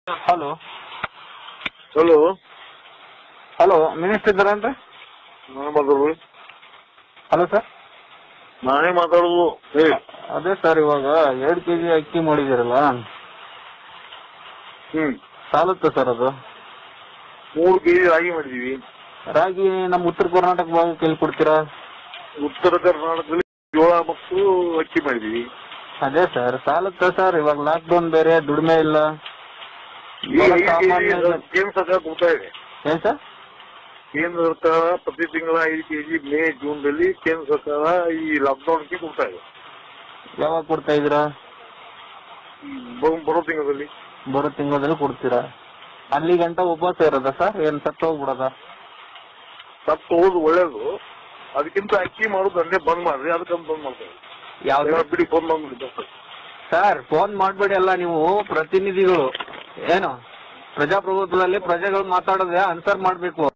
hello hello hello minister ಇದ್ದಾರೇನ್ರಿ ನಾನೇ ಮಾತಾಡೋದು ಹಲೋ ಸರ್ ನಾನೇ ಮಾತಾಡೋದು ಹೇಳಿ ಅದೇ ಸರ್ ಇವಾಗ ಎರಡು ಕೆ ಜಿ ಅಕ್ಕಿ ಮಾಡಿದಿರಲ್ಲ ಹ್ಮ್ ಸಾಲುತ್ತೆ ಸರ್ ಅದು ಮೂರು ಕೆಜಿ ರಾಗಿ ಮಾಡಿದೀವಿ ರಾಗಿ ನಮ್ಮ ಉತ್ತರ ಕರ್ನಾಟಕ ಭಾಗಕ್ಕೆ ಎಲ್ಲಿ ಕೊಡ್ತೀರಾ ಉತ್ತರ ಕರ್ನಾಟಕದಲ್ಲಿ ಜೋಳ ಮತ್ತು ಅಕ್ಕಿ ಮಾಡಿದೀವಿ ಅದೇ ಸರ್ ಸಾಲುತ್ತೆ ಸರ್ ಇವಾಗ ಲಾಕ್ಡೌನ್ ಬೇರೆ ದುಡಿಮೆ ಇಲ್ಲ ಈಗ ಇವಾಗ ಐದು ಕೆಜಿ ಸಾಮಾನ್ಯ- ಕೇಂದ್ರ ಸರ್ಕಾರ ಕೊಡ್ತಾ ಇದೆ ಏನ್ ಸರ್ ಕೇಂದ್ರ ಸರ್ಕಾರ ಪ್ರತಿ ತಿಂಗಳ ಐದು ಕೆಜಿ ಮೇ ಜೂನ್ ದಲ್ಲಿ ಕೇಂದ್ರ ಸರ್ಕಾರ ಈ ಲಾಕ್ಡೌನ್ಗೆ ಕೊಡ್ತಾ ಇದೆ ಯಾವಾಗ ಕೊಡ್ತಾ ಇದ್ದೀರಾ ಬರೋ- ಬರೋ ತಿಂಗಳಲ್ಲಿ ಬರೋ ತಿಂಗಳಲ್ಲಿ ಕೊಡ್ತೀರಾ ಅಲ್ಲಿ ಗಂಟ ಉಪವಾಸ ಇರೋದಾ ಸರ್ ಏನ್ ಸತ್ತು ಹೋಗ್ಬಿಡೋದಾ ಸತ್ತು ಹೋದ್ ಒಳ್ಳೇದು ಅದಕ್ಕಿಂತ ಅಕ್ಕಿ ಮಾಡೋದು ದಂಧೆ ಬಂದ್ ಮಾಡ್ರಿ ಅದಕ್ಕಂತ ಬಂದ್ ಮಾಡ್ತಾರೆ ಯಾವ್ದು ಬಿಡಿ ಫೋನ್ ಮಾಡ್ಬಿಡಿ ಸರ್ ಫೋನ್ ಮಾಡ್ಬೇಡಿ ಅಲ್ಲ ನೀವು ಪ್ರತಿನಿಧಿಗಳು ಏನು ಪ್ರಜಾಪ್ರಭುತ್ವದಲ್ಲಿ ಪ್ರಜೆಗಳು ಮಾತಾಡೋದೇ ಆನ್ಸರ್ ಮಾಡ್ಬೇಕು